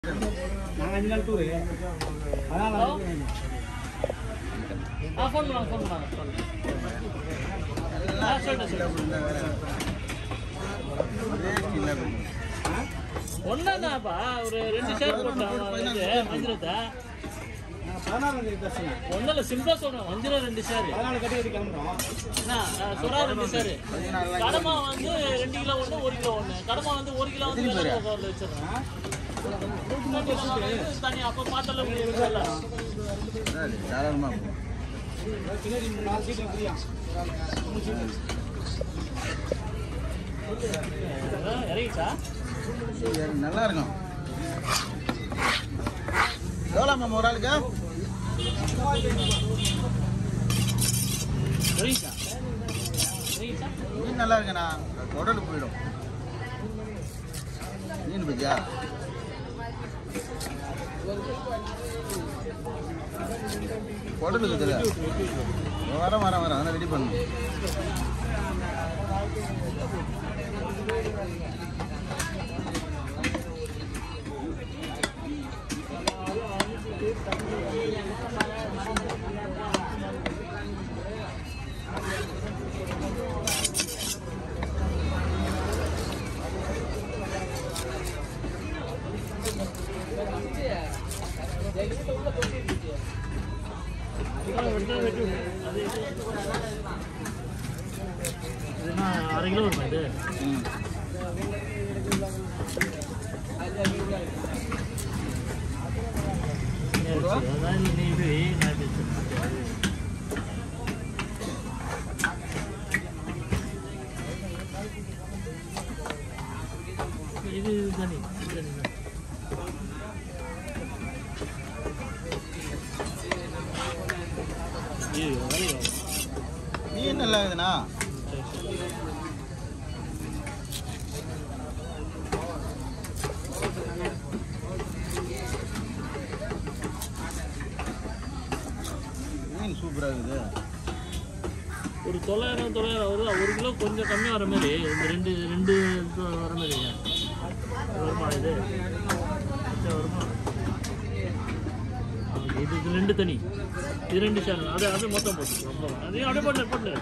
நாங்கள் அஞ்சு நாள் டூரு அதான் வரேன். ஆ ஃபோன் பண்ணாங்க ஃபோன் பண்ணாங்க சொல்லு. ஆ சொல்லிட்டேன் சொல்லிட்டேன் ஒன்னாதான்ப்பா ஒரு ரெண்டு ஷேர் போட்டான் மஞ்சிரத்தை நாங்கள் பதினாறாம் தேதி தர்ஷனா ஒன்றும் இல்லை சிம்பிளா சொல்றேன் வஞ்சிரம் ரெண்டு ஷேர் பதினாலு கட்டி கட்டி கிளம்புறோம் என்ன அஹ், சுறா ரெண்டு ஷேர் கடமா வந்து ரெண்டு கிலோ ஒன்று ஒரு கிலோ ஒன்று கடமா வந்து ஒரு கிலோ வந்து வெள்ளை கவரில் வச்சிடுறேன் தனி அப்போ பார்த்தல முடியல பின்னாடி மூணு நாலு சீட்டு ஃப்ரீயா இறங்கிச்சா நல்லா இருக்கும் எவ்வளோ மேம் ஒரு ஆளுக்கு இறங்கிச்சா இறங்கிச்சா மீன் நல்லா இருக்குண்ணா உடலுக்கு போயிடும் மீன் பத்தியா உடலுக்கு தெரியாது வரேன் வரேன் வரேன் அதெல்லாம் ரெடி பண்ணணும் இதுனா அரை கிலோ வருமா இது ம் அதான் நீ இது நான் பேசுறேன் இது தனி இது தனி தான். ஐயோ, வேலையா? மீன் நல்லா இருக்குதுண்ணா சரி, சரி. மீன் சூப்பராக இருக்குது ஒரு தொள்ளாயிரம் தொள்ளாயிரம் வருதா ஒரு கிலோ கொஞ்சம் கம்மியாக வர மாதிரி இந்த ரெண்டு ரெண்டு இது வர மாதிரி வருமா இது இது வருமா ஆ, இது இது ரெண்டு தனி இது ரெண்டு சேனல் அது அது மொத்தம் போட்டு ரொம்ப அதையும் அப்படியே பண்ணு பண்ணு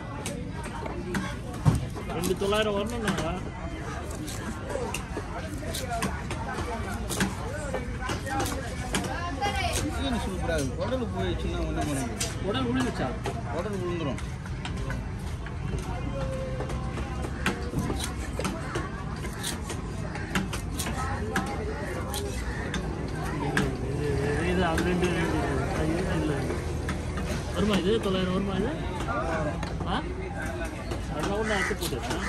ரெண்டு தொள்ளாயிரம் வரணும்னா மீன் சூப்பராக இருக்குது உடலுக்கு போயிடுச்சுன்னா ஒன்றும் பண்ண முடியாது உடல் விழுந்துச்சா உடல் விழுந்துரும் இது இது- இது அது ரெண்டு ரெண்டு இது இல்லை வருமா இது தொள்ளாயிரம் வருமா இது ஆ அதெல்லாம் ஒன்று அட்டு போட்டுருக்கேன்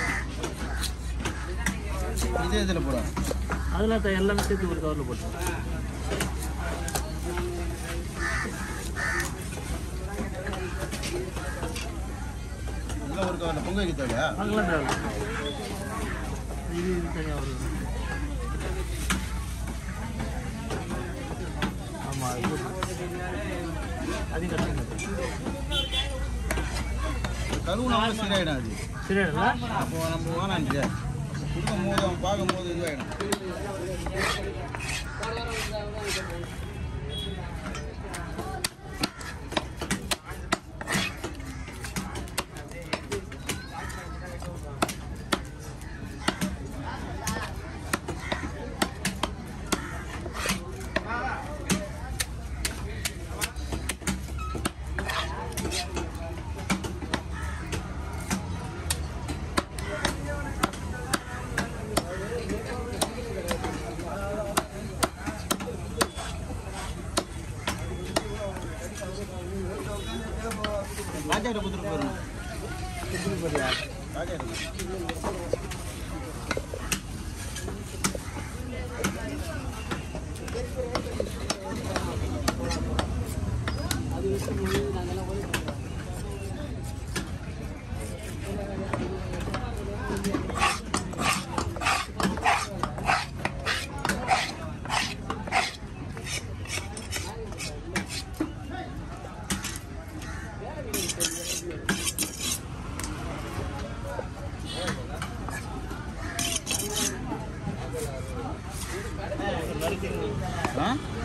இதே இதில் போடும் அதெல்லாம் த- எல்லாமே சேர்த்து ஒரு கவரில் போட்டு எல்லாம் ஒரு கவரில் பொங்க வைக்க தேவையா அதெல்லாம் தேவை இது இது தனியாக வருது ஆமாம் அது போட்டு அதையும் கட்டுங்க கருவுனாலும் சரியாயிடும் அது சரியாடுங்களா அப்போ நம்ம வேணான்ட்டு கொடுக்கும் போது அவன் பார்க்கும் போது இதுவாகிடும் ராஜாட்ட கொடுத்துட்டு போயிடணும் கொடுத்துட்டு போறியா ராஜாட்ட ஆ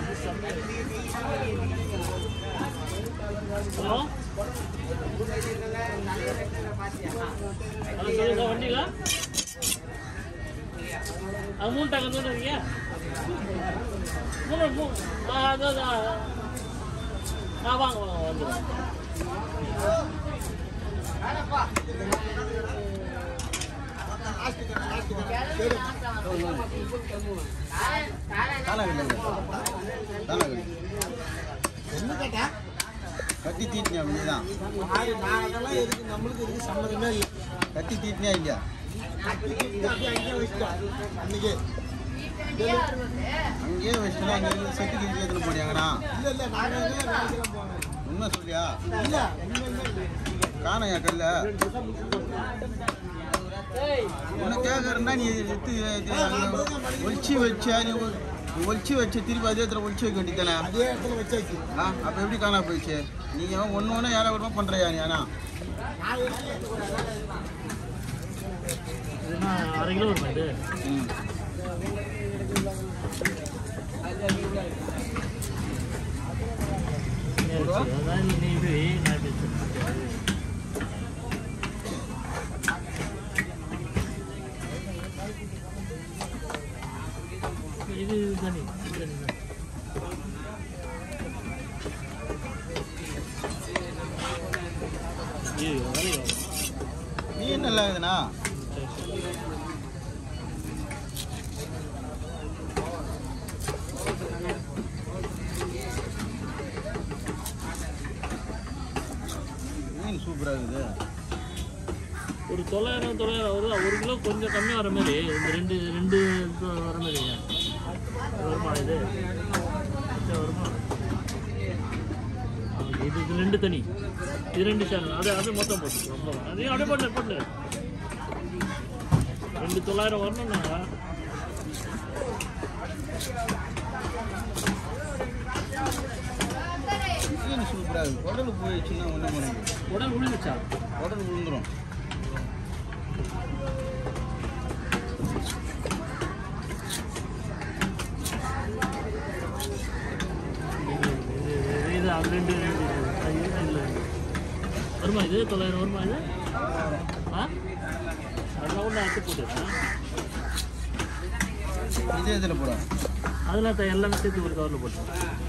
ஹலோ ஹலோ சொல்லுங்க வண்டிங்களா அது மூணு டக்கு மூணு இருக்கீங்க மூணு மூணு ஆ அது அது, ஆ ஆ வாங்க வாங்க வந்துடுங்க காலாகல்ல காலாகல் என்ன கேட்டா கத்தி தீட்டினியா நீதான் நான் நான் அதெல்லாம் எதுக்கு நம்மளுக்கு எதுக்கு சம்மதமே இல்லை கத்தி தீட்டினியா இல்லையா அப்படியே அங்கேயே வச்சுட்டோம் அன்னைக்கு அங்கேயே வச்சுட்டு அங்கே செட்டு கிழிச்சு எடுத்துன்னு போனியாங்கண்ணா இல்லை இல்லை நாங்கள் எங்கே நாளைக்கு போனோம் உண்மை சொல்லியா இல்லை உண்மையுமே இல்லை காணையா கல்ல உன்னை கேட்கறேன்னா நீ எடுத்து ஒழிச்சு வச்சா நீ ஒ- ஒழிச்சு வச்ச திருப்பி அதே இடத்துல ஒழிச்சு வைக்க வேண்டியதானே அதே இடத்துல வச்சாச்சு ஆ அப்போ எப்படி காணா போயிடுச்சு நீங்க ஒன்று ஒன்று ஏழை விடமா பண்ணுறியா நீ ஆனா நான் எப்படி எடுத்துக்கூடாது இதுனா அரை கிலோ வருமா இது ம் சரி, சரி. அதான் நீ நீ இது வை, நான் இப்படி வச்சிருக்கேன். இது தனி இது தனி தான். ஐயோ, வேலையா? நீ என்ன நல்லா இருக்குதுண்ணா சரி, சரி. மீன் சூப்பராக இருக்குது ஒரு தொள்ளாயிரம் தொள்ளாயிரம் வருது ஒரு கிலோ கொஞ்சம் கம்மியாக வர மாதிரி இந்த ரெண்டு ரெண்டு இது வர மாதிரிங்க வருமா இது இது வருமா ஆ, இது இது ரெண்டு தனி இது ரெண்டு சேனல் அது அது மொத்தம் போட்டு ரொம்ப அதையும் அப்படியே பண்ணு பண்ணு ரெண்டு தொள்ளாயிரம் வரணும்னாங்க மீன் சூப்பராக இருக்குது குடல் போயிடுச்சுன்னா ஒன்றும் பண்ண முடியாது உடல் விழுந்துச்சா குடல் விழுந்துரும் இது இது- இது அது ரெண்டு ரெண்டு அது இது இல்லை வருமா இது தொள்ளாயிரம் வருமா இது ஆ அதெல்லாம் ஒன்று அச்சு போட்டு இதே இதில் போடும் அதெல்லாம் த- எல்லாமே சேர்த்து ஒரு கவரில் போட்டு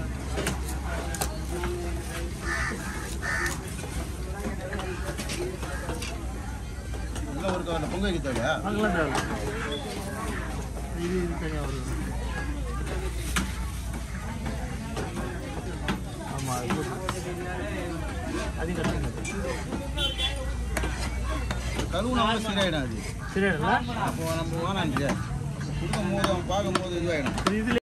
இதெல்லாம் ஒரு கவரில் பொங்க வைக்க தேவையா அங்கெல்லாம் தேவை இது இது தனியாக வருது ஆமாம் அது போட்டு அதையும் கட்டுங்க கழுவுனா சரியாயிடும் அது சரியாடா அப்போ நம்ம வேணாம் கொடுக்கும் போது அவன் பார்க்கும் போது இதுவாகிடும் இது